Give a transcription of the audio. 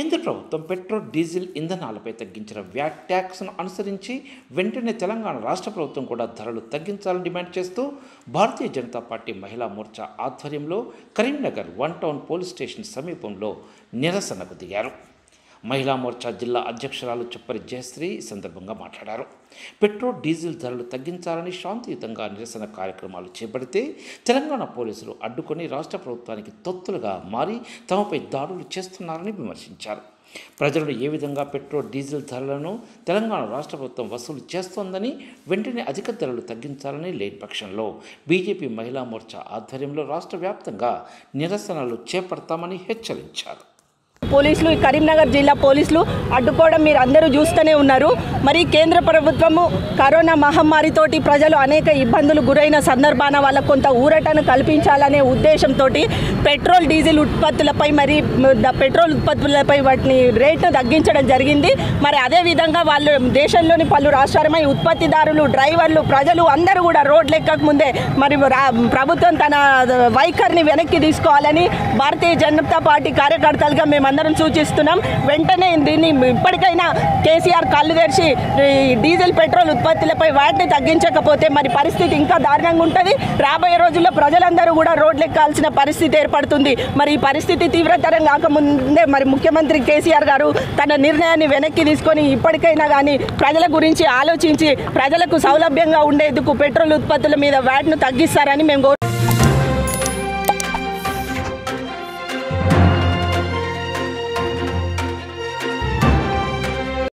కేంద్ర ప్రభుత్వం petrol diesel ఇంధనాలపై తగ్గించిన వ్యాట్ ట్యాక్స్ను అనుసరించి వెంటనే తెలంగాణ రాష్ట్ర ప్రభుత్వం కూడా ధరలు తగ్గించాలని డిమాండ్ చేస్తూ భారతీయ జనతా పార్టీ మహిళా మోర్చా ఆధ్వర్యంలో Karimnagar one town police station సమీపంలో నిరసనకు దిగారు మహిళా మోర్చా జిల్లా అధ్యక్షురాలు చుప్పరి జయశ్రీ ఈ సందర్భంగా మాట్లాడారు పెట్రోల్ డీజిల్ ధరలు తగ్గించాలని శాంతియుతంగా నిరసన కార్యక్రమాలు చేపడితే తెలంగాణ పోలీసులు అడ్డుకొని రాష్ట్ర ప్రభుత్వానికి తొత్తులుగా మారి తమపై దాడులు చేస్తున్నారని విమర్శించారు ప్రజలను ఏ విధంగా పెట్రోల్ డీజిల్ ధరలను తెలంగాణ రాష్ట్ర ప్రభుత్వం వసూలు చేస్తోందని వెంటనే అధిక ధరలు తగ్గించాలని లేని పక్షంలో బీజేపీ మహిళా మోర్చా ఆధ్వర్యంలో రాష్ట్ర వ్యాప్తంగా నిరసనలు చేపడతామని హెచ్చరించారు పోలీసులు ఈ కరీంనగర్ జిల్లా పోలీసులు అడ్డుకోవడం మీరు అందరూ చూస్తూనే ఉన్నారు మరి కేంద్ర ప్రభుత్వము కరోనా మహమ్మారితోటి ప్రజలు అనేక ఇబ్బందులు గురైన సందర్భాన వాళ్ళకు కొంత ఊరటను కల్పించాలనే ఉద్దేశంతో పెట్రోల్ డీజిల్ ఉత్పత్తులపై మరి ద- పెట్రోల్ ఉత్పత్తులపై వాటిని రేట్ను తగ్గించడం జరిగింది మరి అదేవిధంగా వాళ్ళు దేశంలోని పలు రాష్ట్రాలపై ఉత్పత్తిదారులు డ్రైవర్లు ప్రజలు అందరూ కూడా రోడ్లు ఎక్కక ముందే మరి రా- ప్రభుత్వం తన వైఖరిని వెనక్కి తీసుకోవాలని భారతీయ జనతా పార్టీ కార్యకర్తలుగా మేమందరం సూచిస్తున్నాం వెంటనే దీన్ని ఇప్పటికైనా కేసీఆర్ కళ్ళు తెరిచి ఈ డీజిల్ పెట్రోల్ ఉత్పత్తులపై వాటిని తగ్గించకపోతే మరి పరిస్థితి ఇంకా దారుణంగా ఉంటుంది రాబోయే రోజుల్లో ప్రజలందరూ కూడా రోడ్లు ఎక్కాల్సిన పరిస్థితి ఏర్పడుతుంది మరి ఈ పరిస్థితి తీవ్రతరం కాకముందే మరి ముఖ్యమంత్రి కేసీఆర్ గారు తన నిర్ణయాన్ని వెనక్కి తీసుకొని ఇప్పటికైనా కానీ ప్రజల గురించి ఆలోచించి ప్రజలకు సౌలభ్యంగా ఉండేందుకు పెట్రోల్ ఉత్పత్తుల మీద వ్యాట్ను తగ్గిస్తారని మేము కోరు